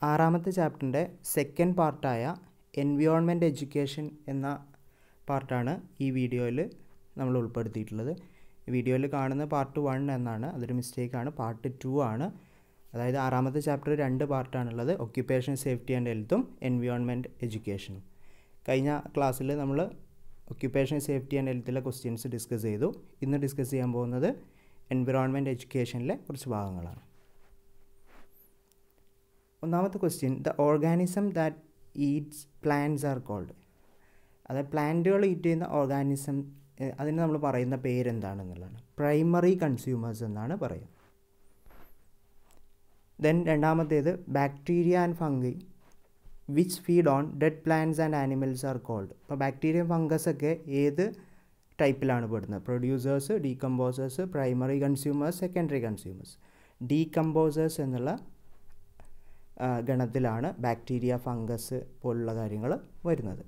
ആറാമത്തെ ചാപ്റ്ററിൻ്റെ second പാർട്ടായ environment education എന്ന പാർട്ടാണ് ഈ വീഡിയോയിൽ നമ്മൾ ഉൾപ്പെടുത്തിയിട്ടുള്ളത് ഈ വീഡിയോയിൽ കാണുന്ന പാർട്ട് വൺ എന്നാണ് അതൊരു മിസ്റ്റേക്കാണ് പാർട്ട് ടു ആണ് അതായത് ആറാമത്തെ ചാപ്റ്റർ രണ്ട് പാർട്ടാണുള്ളത് ഒക്യുപ്പേഷൻ സേഫ്റ്റി ആൻഡ് ഹെൽത്തും എൻവിയോൺമെൻറ്റ് എഡ്യൂക്കേഷനും കഴിഞ്ഞ ക്ലാസ്സിൽ നമ്മൾ ഒക്യുപ്പേഷൻ സേഫ്റ്റി ആൻഡ് ഹെൽത്തിലെ ക്വസ്റ്റ്യൻസ് ഡിസ്കസ് ചെയ്തു ഇന്ന് ഡിസ്കസ് ചെയ്യാൻ പോകുന്നത് എൻവിറോൺമെൻറ്റ് എഡ്യൂക്കേഷനിലെ കുറച്ച് ഭാഗങ്ങളാണ് ഒന്നാമത്തെ question the organism that eats plants are called അതായത് പ്ലാന്റുകൾ ഈറ്റ് ചെയ്യുന്ന ഓർഗാനിസം അതിന് നമ്മൾ പറയുന്ന പേരെന്താണെന്നുള്ളതാണ് പ്രൈമറി കൺസ്യൂമേഴ്സ് എന്നാണ് പറയുക ദെൻ രണ്ടാമത്തേത് bacteria and fungi which feed on dead plants and animals are called ഇപ്പോൾ ബാക്ടീരിയ ഫംഗസ് ഒക്കെ ഏത് ടൈപ്പിലാണ് പെടുന്നത് producers decomposers primary consumers secondary consumers decomposers എന്നുള്ള ഗണത്തിലാണ് ബാക്ടീരിയ ഫംഗസ് പോലുള്ള കാര്യങ്ങൾ വരുന്നത്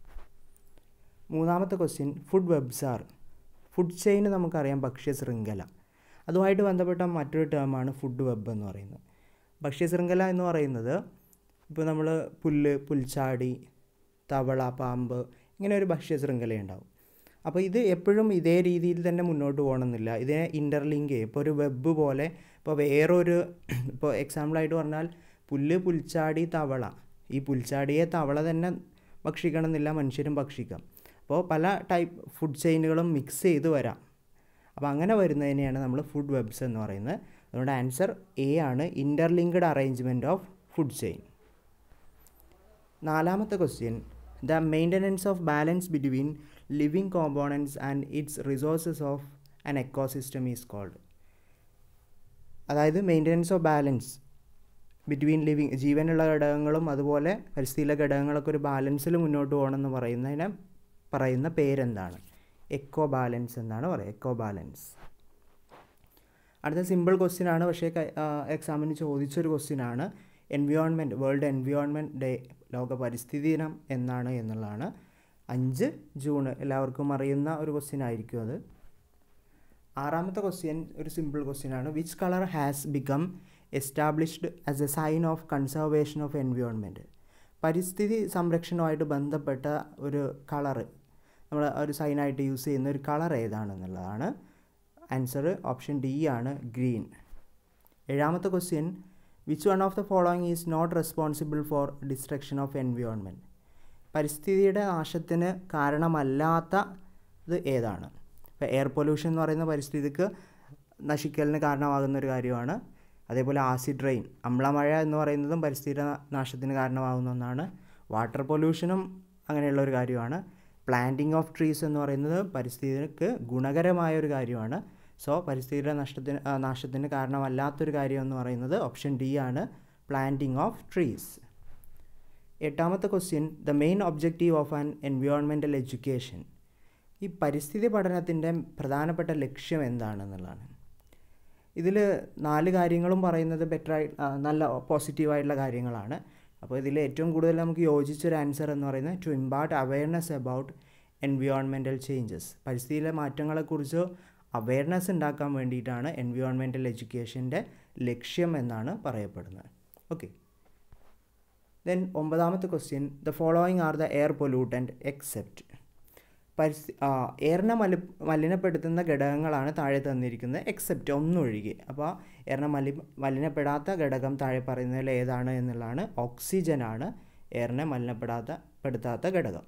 മൂന്നാമത്തെ question food webs are food chain നമുക്കറിയാം ഭക്ഷ്യ ശൃംഖല അതുമായിട്ട് ബന്ധപ്പെട്ട മറ്റൊരു ടേമാണ് ഫുഡ് വെബ് എന്ന് പറയുന്നത് ഭക്ഷ്യ ശൃംഖല എന്ന് പറയുന്നത് ഇപ്പോൾ നമ്മൾ പുല്ല് പുൽച്ചാടി തവള പാമ്പ് ഇങ്ങനെ ഒരു ഭക്ഷ്യ ശൃംഖലയുണ്ടാവും അപ്പോൾ ഇത് എപ്പോഴും ഇതേ രീതിയിൽ തന്നെ മുന്നോട്ട് പോകണമെന്നില്ല ഇതിനെ ഇൻ്റർലിങ്ക് ചെയ്യും ഇപ്പോൾ ഒരു വെബ് പോലെ ഇപ്പോൾ വേറൊരു ഇപ്പോൾ എക്സാമ്പിളായിട്ട് പറഞ്ഞാൽ പുല്ല് പുൽച്ചാടി തവള ഈ പുൽച്ചാടിയെ തവള തന്നെ ഭക്ഷിക്കണമെന്നില്ല മനുഷ്യരും ഭക്ഷിക്കാം അപ്പോൾ പല ടൈപ്പ് ഫുഡ് ചെയിനുകളും മിക്സ് ചെയ്ത് വരാം അപ്പോൾ അങ്ങനെ വരുന്നതിനെയാണ് നമ്മൾ ഫുഡ് വെബ്സ് എന്ന് പറയുന്നത് അതുകൊണ്ട് ആൻസർ എ ആണ് interlinked arrangement of food chain നാലാമത്തെ question the maintenance of balance between living components and its resources of an ecosystem is called അതായത് maintenance of balance between living ജീവനുള്ള ഘടകങ്ങളും അതുപോലെ പരിസ്ഥിതിയിലെ ഘടകങ്ങളൊക്കെ ഒരു ബാലൻസിൽ മുന്നോട്ട് പോകണമെന്ന് പറയുന്നതിനെ പറയുന്ന പേരെന്താണ് എക്കോ ബാലൻസ് എന്നാണ് പറയുക എക്കോ ബാലൻസ് അടുത്ത സിമ്പിൾ ക്വസ്റ്റ്യൻ ആണ് പക്ഷേ എക്സാമിന് ചോദിച്ചൊരു ക്വസ്റ്റ്യൻ ആണ് എൻവിയോൺമെൻറ്റ് വേൾഡ് എൻവിയോൺമെൻറ്റ് ഡേ ലോക പരിസ്ഥിതി ദിനം എന്നാണ് എന്നുള്ളതാണ് അഞ്ച് ജൂൺ എല്ലാവർക്കും അറിയുന്ന ഒരു ക്വസ്റ്റ്യൻ ആയിരിക്കും അത് ആറാമത്തെ ക്വസ്റ്റ്യൻ ഒരു സിമ്പിൾ ക്വസ്റ്റ്യൻ ആണ് which colour has become established as a sign of conservation of environment പരിസ്ഥിതി സംരക്ഷണവുമായിട്ട് ബന്ധപ്പെട്ട ഒരു കളറ് നമ്മൾ ഒരു സൈനായിട്ട് യൂസ് ചെയ്യുന്ന ഒരു കളർ ഏതാണെന്നുള്ളതാണ് ആൻസർ ഓപ്ഷൻ ഡി ആണ് ഗ്രീൻ ഏഴാമത്തെ question which one of the following is not responsible for destruction of environment പരിസ്ഥിതിയുടെ നാശത്തിന് കാരണമല്ലാത്ത ഇത് ഏതാണ് ഇപ്പോൾ എയർ പൊല്യൂഷൻ എന്ന് പറയുന്ന പരിസ്ഥിതിക്ക് നശിക്കലിന് കാരണമാകുന്ന ഒരു കാര്യമാണ് അതേപോലെ ആസിഡ് റെയിൻ അമ്ലമഴ എന്ന് പറയുന്നതും പരിസ്ഥിതി നാശത്തിന് കാരണമാകുന്ന ഒന്നാണ് വാട്ടർ പൊല്യൂഷനും അങ്ങനെയുള്ള ഒരു കാര്യമാണ് പ്ലാന്റിങ് ഓഫ് ട്രീസ് എന്ന് പറയുന്നത് പരിസ്ഥിതിക്ക് ഗുണകരമായ ഒരു കാര്യമാണ് സോ പരിസ്ഥിതിയുടെ നഷ്ടത്തിന് നാശത്തിന് കാരണമല്ലാത്തൊരു കാര്യം എന്ന് പറയുന്നത് ഓപ്ഷൻ ഡി ആണ് പ്ലാന്റിങ് ഓഫ് ട്രീസ് എട്ടാമത്തെ question the main objective of an environmental education ഈ പരിസ്ഥിതി പഠനത്തിൻ്റെ പ്രധാനപ്പെട്ട ലക്ഷ്യം എന്താണെന്നുള്ളതാണ് ഇതിൽ നാല് കാര്യങ്ങളും പറയുന്നത് ബെറ്ററായി നല്ല പോസിറ്റീവായിട്ടുള്ള കാര്യങ്ങളാണ് അപ്പോൾ ഇതിൽ ഏറ്റവും കൂടുതൽ നമുക്ക് യോജിച്ചൊരു ആൻസർ എന്ന് പറയുന്നത് to impart awareness about environmental changes പരിസ്ഥിതിയിലെ മാറ്റങ്ങളെക്കുറിച്ച് അവയർനെസ് ഉണ്ടാക്കാൻ വേണ്ടിയിട്ടാണ് എൻവിയോൺമെൻറ്റൽ എഡ്യൂക്കേഷൻ്റെ ലക്ഷ്യം എന്നാണ് പറയപ്പെടുന്നത് ഓക്കെ ദെൻ ഒമ്പതാമത്തെ question the following are the air pollutant except പരിസ്ഥി എയറിനെ മലി മലിനപ്പെടുത്തുന്ന ഘടകങ്ങളാണ് താഴെ തന്നിരിക്കുന്നത് എക്സെപ്റ്റ് ഒന്നൊഴികെ അപ്പോൾ എയറിനെ മലി മലിനപ്പെടാത്ത ഘടകം താഴെ പറയുന്നതിൽ ഏതാണ് എന്നുള്ളതാണ് ഓക്സിജൻ ആണ് എയറിനെ മലിനപ്പെടാത്ത പെടുത്താത്ത ഘടകം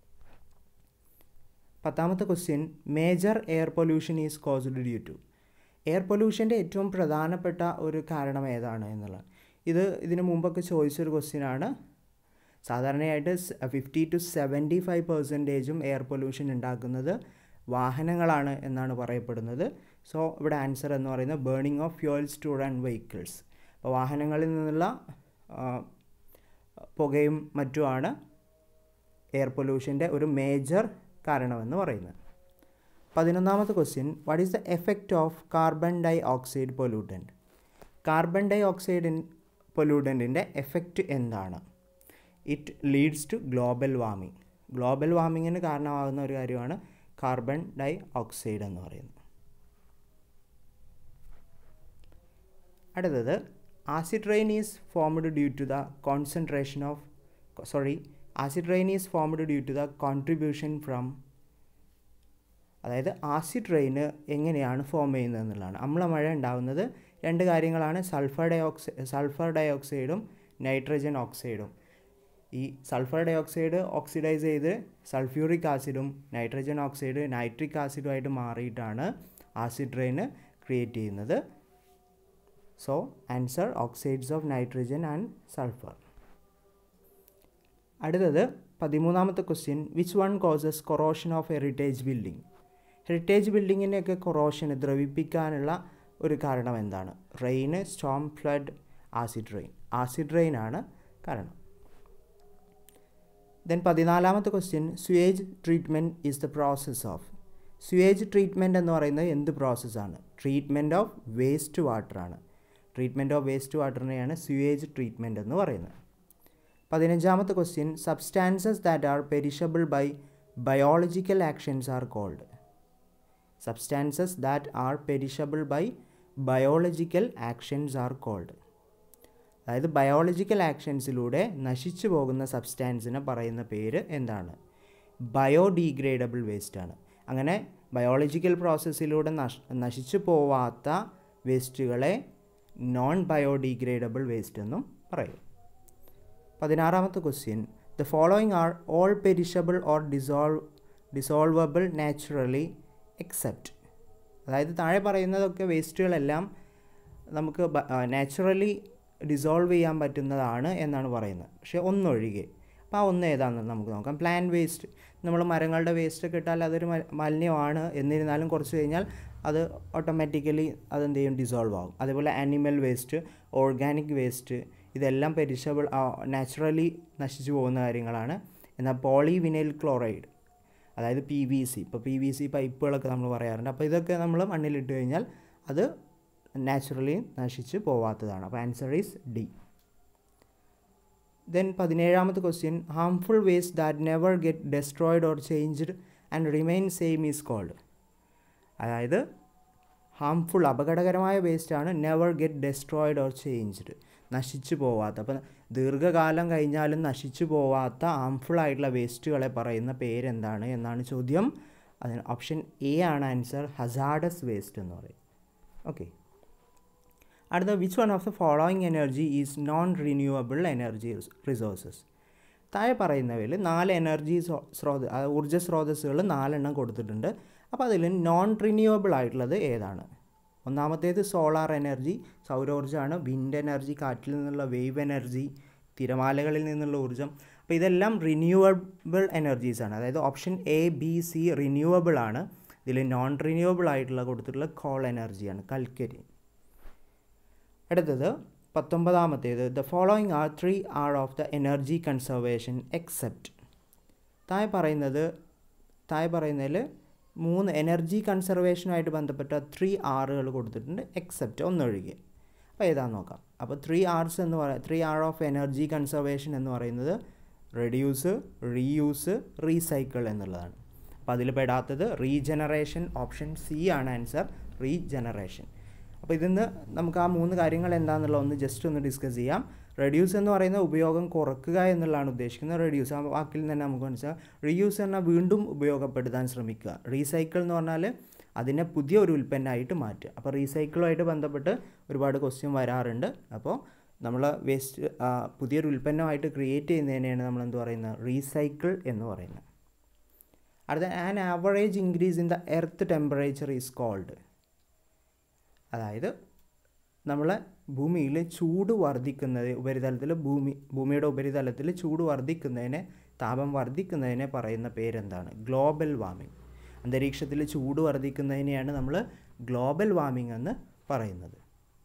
പത്താമത്തെ question major air pollution is caused due to air പൊല്യൂഷൻ്റെ ഏറ്റവും പ്രധാനപ്പെട്ട ഒരു കാരണം ഏതാണ് എന്നുള്ളത് ഇത് ഇതിന് മുമ്പൊക്കെ ചോദിച്ചൊരു ക്വസ്റ്റ്യൻ ആണ് സാധാരണയായിട്ട് ഫിഫ്റ്റി ടു സെവൻറ്റി ഫൈവ് പെർസെൻറ്റേജും എയർ പൊല്യൂഷൻ ഉണ്ടാക്കുന്നത് വാഹനങ്ങളാണ് എന്നാണ് പറയപ്പെടുന്നത് സോ ഇവിടെ ആൻസർ എന്ന് പറയുന്നത് burning of fuels to run vehicles അപ്പോൾ വാഹനങ്ങളിൽ നിന്നുള്ള പുകയും മറ്റുമാണ് എയർ പൊല്യൂഷൻ്റെ ഒരു മേജർ കാരണമെന്ന് പറയുന്നത് പതിനൊന്നാമത്തെ question what is the effect of carbon dioxide pollutant carbon dioxide പൊല്യൂട്ടൻറ്റിൻ്റെ എഫക്റ്റ് എന്താണ് it leads to global warming global വാർമിങ്ങിന് കാരണമാകുന്ന ഒരു കാര്യമാണ് കാർബൺ ഡൈ ഓക്സൈഡ് എന്ന് പറയുന്നത് അടുത്തത് acid rain is formed due to the concentration of sorry acid rain is formed due to the contribution from അതായത് ആസിഡ് റെയിന് എങ്ങനെയാണ് ഫോം ചെയ്യുന്നത് എന്നുള്ളതാണ് അമ്ലമഴ ഉണ്ടാകുന്നത് രണ്ട് കാര്യങ്ങളാണ് സൾഫർ ഡയോക്സൈഡ് സൾഫർ ഡയോക്സൈഡും നൈട്രജൻ ഓക്സൈഡും ഈ സൾഫർ ഡയോക്സൈഡ് ഓക്സിഡൈസ് ചെയ്ത് സൾഫ്യൂറിക് ആസിഡും നൈട്രജൻ ഓക്സൈഡ് നൈട്രിക് ആസിഡുമായിട്ട് മാറിയിട്ടാണ് ആസിഡ് റെയിന് ക്രിയേറ്റ് ചെയ്യുന്നത് so answer oxides of nitrogen and sulphur അടുത്തത് പതിമൂന്നാമത്തെ question which one causes corrosion of heritage building heritage ബിൽഡിങ്ങിനെയൊക്കെ കൊറോഷന് ദ്രവിപ്പിക്കാനുള്ള ഒരു കാരണം എന്താണ് rain storm flood acid rain acid rain ആണ് കാരണം ദെൻ പതിനാലാമത്തെ question sewage treatment is the process of sewage treatment എന്ന് പറയുന്നത് എന്ത് പ്രോസസ്സാണ് treatment of waste വാട്ടറാണ് treatment of waste വാട്ടറിനെയാണ് സ്വേജ് ട്രീറ്റ്മെൻറ്റ് എന്ന് പറയുന്നത് പതിനഞ്ചാമത്തെ question substances that are perishable by biological actions are called substances that are perishable by biological actions are called അതായത് biological ആക്ഷൻസിലൂടെ നശിച്ചു പോകുന്ന സബ്സ്റ്റാൻസിനെ പറയുന്ന പേര് എന്താണ് ബയോഡീഗ്രേഡബിൾ വേസ്റ്റ് ആണ് അങ്ങനെ ബയോളജിക്കൽ പ്രോസസ്സിലൂടെ നശ് നശിച്ചു പോവാത്ത വേസ്റ്റുകളെ നോൺ ബയോഡീഗ്രേഡബിൾ വേസ്റ്റ് എന്നും പറയും പതിനാറാമത്തെ question the following are all perishable or dissolve dissolvable naturally except അതായത് താഴെ പറയുന്നതൊക്കെ വേസ്റ്റുകളെല്ലാം നമുക്ക് നാച്ചുറലി ഡിസോൾവ് ചെയ്യാൻ പറ്റുന്നതാണ് എന്നാണ് പറയുന്നത് പക്ഷേ ഒന്നൊഴികെ അപ്പോൾ ആ ഒന്ന് ഏതാണെന്ന് നമുക്ക് നോക്കാം പ്ലാന്റ് വേസ്റ്റ് നമ്മൾ മരങ്ങളുടെ വേസ്റ്റ് ഒക്കെ ഇട്ടാൽ അതൊരു മലിനമാണ് എന്നിരുന്നാലും കുറച്ച് കഴിഞ്ഞാൽ അത് ഓട്ടോമാറ്റിക്കലി അതെന്ത് ചെയ്യും ഡിസോൾവ് ആകും അതേപോലെ ആനിമൽ വേസ്റ്റ് ഓർഗാനിക് വേസ്റ്റ് ഇതെല്ലാം പെരിഷബിൾ നാച്ചുറലി നശിച്ചു പോകുന്ന കാര്യങ്ങളാണ് എന്നാൽ പോളിവിനൈൽ ക്ലോറൈഡ് അതായത് പി വി സി ഇപ്പോൾ പി വി സി പൈപ്പുകളൊക്കെ നമ്മൾ പറയാറുണ്ട് അപ്പോൾ ഇതൊക്കെ നമ്മൾ മണ്ണിലിട്ട് കഴിഞ്ഞാൽ അത് നാച്ചുറലി നശിച്ച് പോവാത്തതാണ് അപ്പോൾ ആൻസർ ഈസ് ഡി ദെൻ പതിനേഴാമത്തെ question harmful waste that never get destroyed or changed and remain same is called അതായത് ഹാംഫുൾ അപകടകരമായ വേസ്റ്റാണ് never get destroyed or changed നശിച്ചു പോവാത്ത അപ്പം ദീർഘകാലം കഴിഞ്ഞാലും നശിച്ചു പോവാത്ത ഹാംഫുൾ ആയിട്ടുള്ള വേസ്റ്റുകളെ പറയുന്ന പേരെന്താണ് എന്നാണ് ചോദ്യം അതിന് ഓപ്ഷൻ എ ആണ് ആൻസർ ഹസാഡസ് വേസ്റ്റ് എന്ന് പറയും ഓക്കെ അടുത്ത which one of the following energy is non renewable energy resources താഴെ പറയുന്നവയിൽ നാല് എനർജി സ്രോത ഊർജ്ജ സ്രോതസ്സുകൾ നാലെണ്ണം കൊടുത്തിട്ടുണ്ട് അപ്പോൾ അതിൽ നോൺ റിന്യൂവബിൾ ആയിട്ടുള്ളത് ഏതാണ് ഒന്നാമത്തേത് സോളാർ എനർജി സൗരോർജ്ജമാണ് വിൻഡ് എനർജി കാറ്റിൽ നിന്നുള്ള വേവ് എനർജി തിരമാലകളിൽ നിന്നുള്ള ഊർജ്ജം അപ്പോൾ ഇതെല്ലാം റിന്യൂവബിൾ എനർജീസാണ് അതായത് option A B C renewable ആണ് ഇതിൽ നോൺ റിന്യൂവബിൾ ആയിട്ടുള്ള കൊടുത്തിട്ടുള്ള കോൾ എനർജിയാണ് കൽക്കരി അടുത്തത് പത്തൊമ്പതാമത്തേത് the following are three R of the energy conservation except താഴെ പറയുന്നത് താഴെ പറയുന്നതിൽ മൂന്ന് എനർജി കൺസർവേഷനുമായിട്ട് ബന്ധപ്പെട്ട ത്രീ ആറുകൾ കൊടുത്തിട്ടുണ്ട് എക്സെപ്റ്റ് ഒന്നൊഴികെ അപ്പോൾ ഏതാണെന്ന് നോക്കാം അപ്പോൾ ത്രീ ആർസ് എന്ന് പറയുക three R of energy conservation എന്ന് പറയുന്നത് റെഡ്യൂസ് റീയൂസ് റീസൈക്കിൾ എന്നുള്ളതാണ് അപ്പോൾ അതിൽ പെടാത്തത് റീജനറേഷൻ ഓപ്ഷൻ സി ആണ് ആൻസർ റീജനറേഷൻ അപ്പോൾ ഇതിന്ന് നമുക്ക് ആ മൂന്ന് കാര്യങ്ങൾ എന്താണെന്നുള്ള ഒന്ന് ജസ്റ്റ് ഒന്ന് ഡിസ്കസ് ചെയ്യാം റെഡ്യൂസ് എന്ന് പറയുന്ന ഉപയോഗം കുറക്കുക എന്നുള്ളതാണ് ഉദ്ദേശിക്കുന്നത് റെഡ്യൂസ് ആ വാക്കിൽ തന്നെ നമുക്ക് മനസ്സിലാക്കാം റീയൂസ് എന്നാൽ വീണ്ടും ഉപയോഗപ്പെടുത്താൻ ശ്രമിക്കുക റീസൈക്കിൾ എന്ന് പറഞ്ഞാൽ അതിനെ പുതിയ ഒരു ഉൽപ്പന്നമായിട്ട് മാറ്റുക അപ്പോൾ റീസൈക്കിളുമായിട്ട് ബന്ധപ്പെട്ട് ഒരുപാട് ക്വസ്റ്റ്യൻ വരാറുണ്ട് അപ്പോൾ നമ്മൾ വേസ്റ്റ് പുതിയൊരു ഉൽപ്പന്നമായിട്ട് ക്രിയേറ്റ് ചെയ്യുന്നതിനെയാണ് നമ്മൾ എന്ത് പറയുന്നത് റീസൈക്കിൾ എന്ന് പറയുന്നത് അടുത്ത an average increase in the earth temperature is called അതായത് നമ്മളെ ഭൂമിയിൽ ചൂട് വർദ്ധിക്കുന്നത് ഉപരിതലത്തിൽ ഭൂമി ഭൂമിയുടെ ഉപരിതലത്തിൽ ചൂട് വർദ്ധിക്കുന്നതിനെ താപം വർദ്ധിക്കുന്നതിനെ പറയുന്ന പേരെന്താണ് ഗ്ലോബൽ വാർമിംഗ് അന്തരീക്ഷത്തിൽ ചൂട് വർദ്ധിക്കുന്നതിനെയാണ് നമ്മൾ ഗ്ലോബൽ വാർമിംഗ് എന്ന് പറയുന്നത്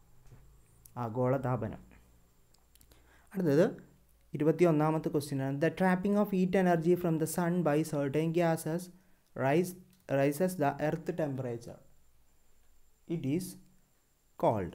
ആഗോളതാപനം അടുത്തത് ഇരുപത്തി ഒന്നാമത്തെ ക്വസ്റ്റ്യനാണ് the trapping of heat energy from the sun by certain gases rise rises the earth temperature it is called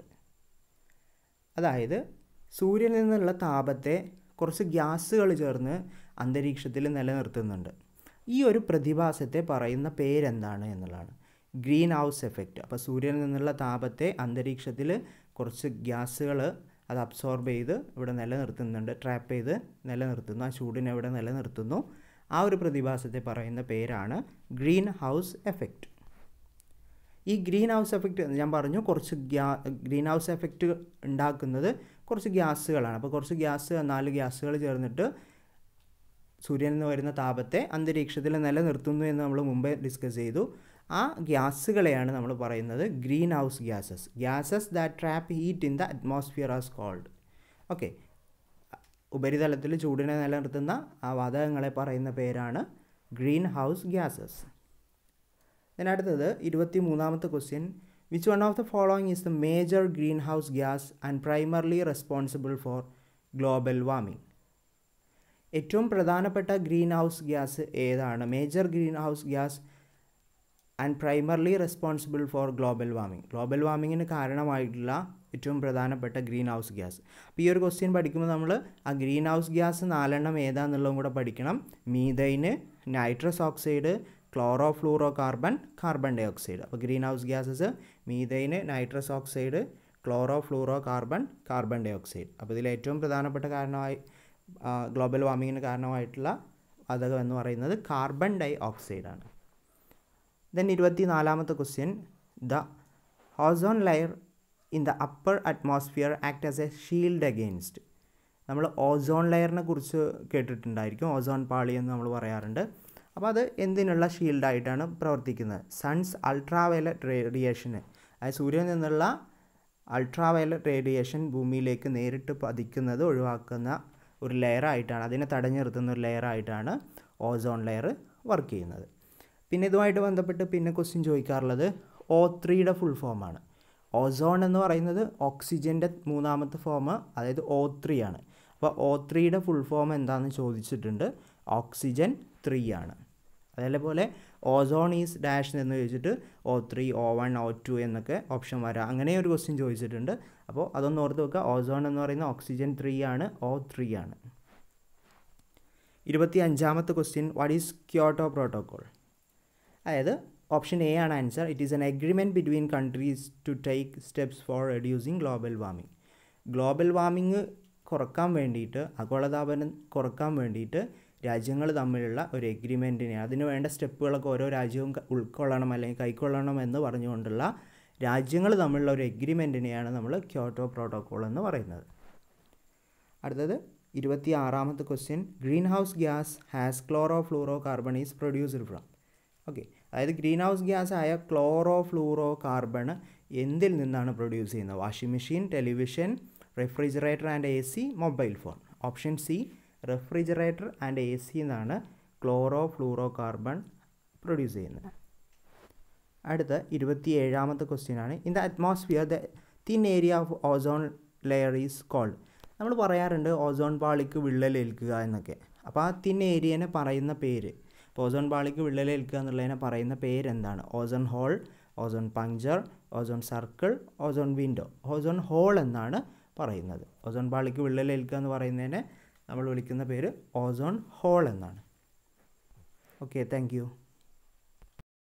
അതായത് സൂര്യനിൽ നിന്നുള്ള താപത്തെ കുറച്ച് ഗ്യാസുകൾ ചേർന്ന് അന്തരീക്ഷത്തിൽ നിലനിർത്തുന്നുണ്ട് ഈ ഒരു പ്രതിഭാസത്തെ പറയുന്ന പേരെന്താണ് എന്നുള്ളതാണ് ഗ്രീൻ ഹൗസ് എഫക്റ്റ് അപ്പോൾ സൂര്യനിൽ നിന്നുള്ള താപത്തെ അന്തരീക്ഷത്തിൽ കുറച്ച് ഗ്യാസുകൾ അത് അബ്സോർബ് ചെയ്ത് ഇവിടെ നിലനിർത്തുന്നുണ്ട് ട്രാപ്പ് ചെയ്ത് നിലനിർത്തുന്നു ആ ചൂടിനെ ഇവിടെ നിലനിർത്തുന്നു ആ ഒരു പ്രതിഭാസത്തെ പറയുന്ന പേരാണ് ഗ്രീൻ ഹൗസ് എഫക്റ്റ് ഈ ഗ്രീൻ ഹൗസ് എഫക്റ്റ് ഞാൻ പറഞ്ഞു കുറച്ച് ഗ്യാ ഗ്രീൻ ഹൗസ് എഫക്റ്റ് ഉണ്ടാക്കുന്നത് കുറച്ച് ഗ്യാസുകളാണ് അപ്പോൾ കുറച്ച് ഗ്യാസ് നാല് ഗ്യാസുകൾ ചേർന്നിട്ട് സൂര്യനിൽ നിന്ന് വരുന്ന താപത്തെ അന്തരീക്ഷത്തിൽ നിലനിർത്തുന്നു എന്ന് നമ്മൾ മുമ്പേ ഡിസ്കസ് ചെയ്തു ആ ഗ്യാസുകളെയാണ് നമ്മൾ പറയുന്നത് greenhouse gases gases that trap heat in the atmosphere as called okay ഉപരിതലത്തിൽ ചൂടിനെ നിലനിർത്തുന്ന ആ വാതകങ്ങളെ പറയുന്ന പേരാണ് ഗ്രീൻ ഹൗസ് ഗ്യാസസ് then അടുത്തത് ഇരുപത്തി മൂന്നാമത്തെ question which one of the following is the major greenhouse gas and primarily responsible for global warming ഏറ്റവും പ്രധാനപ്പെട്ട ഗ്രീൻ ഹൗസ് ഗ്യാസ് ഏതാണ് major greenhouse gas and primarily responsible for global warming global വാർമിങ്ങിന് കാരണമായിട്ടുള്ള ഏറ്റവും പ്രധാനപ്പെട്ട greenhouse gas അപ്പോൾ ഈ ഒരു ക്വസ്റ്റ്യൻ പഠിക്കുമ്പോൾ നമ്മൾ ആ ഗ്രീൻ ഹൗസ് ഗ്യാസ് നാലെണ്ണം ഏതാന്നുള്ളതും കൂടെ പഠിക്കണം methane nitrous oxide chlorofluorocarbon carbon dioxide അപ്പോൾ greenhouse gases methane nitrous oxide chlorofluorocarbon carbon dioxide അപ്പോൾ ഇതിൽ ഏറ്റവും പ്രധാനപ്പെട്ട കാരണമായി ഗ്ലോബൽ വാർമിങ്ങിന് കാരണമായിട്ടുള്ള വാതകം എന്ന് പറയുന്നത് കാർബൺ ഡൈ ഓക്സൈഡ് ആണ് ദെൻ ഇരുപത്തി നാലാമത്തെ question the ozone layer in the upper atmosphere act as a shield against നമ്മൾ ഓസോൺ ലെയറിനെ കുറിച്ച് കേട്ടിട്ടുണ്ടായിരിക്കും ഓസോൺ പാളി എന്ന് നമ്മൾ പറയാറുണ്ട് അപ്പോൾ അത് എന്തിനുള്ള ഷീൽഡായിട്ടാണ് പ്രവർത്തിക്കുന്നത് സൺസ് അൾട്രാവയലറ്റ് റേഡിയേഷന് അതായത് സൂര്യനിൽ നിന്നുള്ള അൾട്രാവയലറ്റ് റേഡിയേഷൻ ഭൂമിയിലേക്ക് നേരിട്ട് പതിക്കുന്നത് ഒഴിവാക്കുന്ന ഒരു ലെയറായിട്ടാണ് അതിനെ തടഞ്ഞു നിർത്തുന്ന ഒരു ലെയറായിട്ടാണ് ഓസോൺ ലെയർ വർക്ക് ചെയ്യുന്നത് പിന്നെ ഇതുമായിട്ട് ബന്ധപ്പെട്ട് പിന്നെ ക്വസ്റ്റ്യൻ ചോദിക്കാറുള്ളത് ഓ ത്രീയുടെ ഫുൾ ഫോമാണ് ഓസോൺ എന്ന് പറയുന്നത് ഓക്സിജൻ്റെ മൂന്നാമത്തെ ഫോം അതായത് ഓ ത്രീ ആണ് അപ്പോൾ ഓ ത്രീയുടെ ഫുൾ ഫോം എന്താണെന്ന് ചോദിച്ചിട്ടുണ്ട് ഓക്സിജൻ ത്രീ ആണ് അതേപോലെ ഓസോൺ ഈസ് ഡാഷ് എന്ന് ചോദിച്ചിട്ട് O three O one O two എന്നൊക്കെ ഓപ്ഷൻ വരാം അങ്ങനെ ഒരു ക്വസ്റ്റ്യൻ ചോദിച്ചിട്ടുണ്ട് അപ്പോൾ അതൊന്ന് ഓർത്ത് വെക്കുക ഓസോൺ എന്ന് പറയുന്ന ഓക്സിജൻ ത്രീ ആണ് ഒ ത്രീ ആണ് ഇരുപത്തി അഞ്ചാമത്തെ question what is Kyoto Protocol അതായത് ഓപ്ഷൻ എ ആണ് answer it is an agreement between countries to take steps for reducing global warming global warming കുറക്കാൻ വേണ്ടിയിട്ട് ആഗോളതാപനം കുറക്കാൻ വേണ്ടിയിട്ട് രാജ്യങ്ങൾ തമ്മിലുള്ള ഒരു എഗ്രിമെൻറ്റിനെ അതിന് വേണ്ട സ്റ്റെപ്പുകളൊക്കെ ഓരോ രാജ്യവും ഉൾക്കൊള്ളണം അല്ലെങ്കിൽ കൈക്കൊള്ളണം എന്ന് പറഞ്ഞുകൊണ്ടുള്ള രാജ്യങ്ങൾ തമ്മിലുള്ള ഒരു എഗ്രിമെൻറ്റിനെയാണ് നമ്മൾ ക്യോട്ടോ പ്രോട്ടോകോൾ എന്ന് പറയുന്നത് അടുത്തത് ഇരുപത്തി ആറാമത്തെ question greenhouse gas has chlorofluorocarbon is produced from okay അതായത് ഗ്രീൻ ഹൗസ് ഗ്യാസ് ആയ ക്ലോറോ ഫ്ലൂറോ കാർബൺ എന്തിൽ നിന്നാണ് പ്രൊഡ്യൂസ് ചെയ്യുന്നത് washing machine television refrigerator and A C mobile phone option C refrigerator and A C എന്നാണ് chlorofluorocarbon produce ചെയ്യുന്നത് അടുത്ത ഇരുപത്തി ഏഴാമത്തെ ക്വസ്റ്റ്യൻ ആണ് in the atmosphere the thin area of ozone layer is called നമ്മൾ പറയാറുണ്ട് ozone പാളിക്ക് വിള്ളലേൽക്കുക എന്നൊക്കെ അപ്പോൾ ആ തിൻ ഏരിയനെ പറയുന്ന പേര് ഇപ്പോൾ ഓസോൺ പാളിക്ക് വിള്ളലേൽക്കുക എന്നുള്ളതിനെ പറയുന്ന പേരെന്താണ് ozone hole ozone puncture ozone circle ozone window ozone hole എന്നാണ് പറയുന്നത് ഓസോൺ പാളിക്ക് വിള്ളലേൽക്കുക എന്ന് പറയുന്നതിനെ നമ്മൾ വിളിക്കുന്ന പേര് ഓസോൺ ഹോൾ എന്നാണ് ഓക്കെ താങ്ക്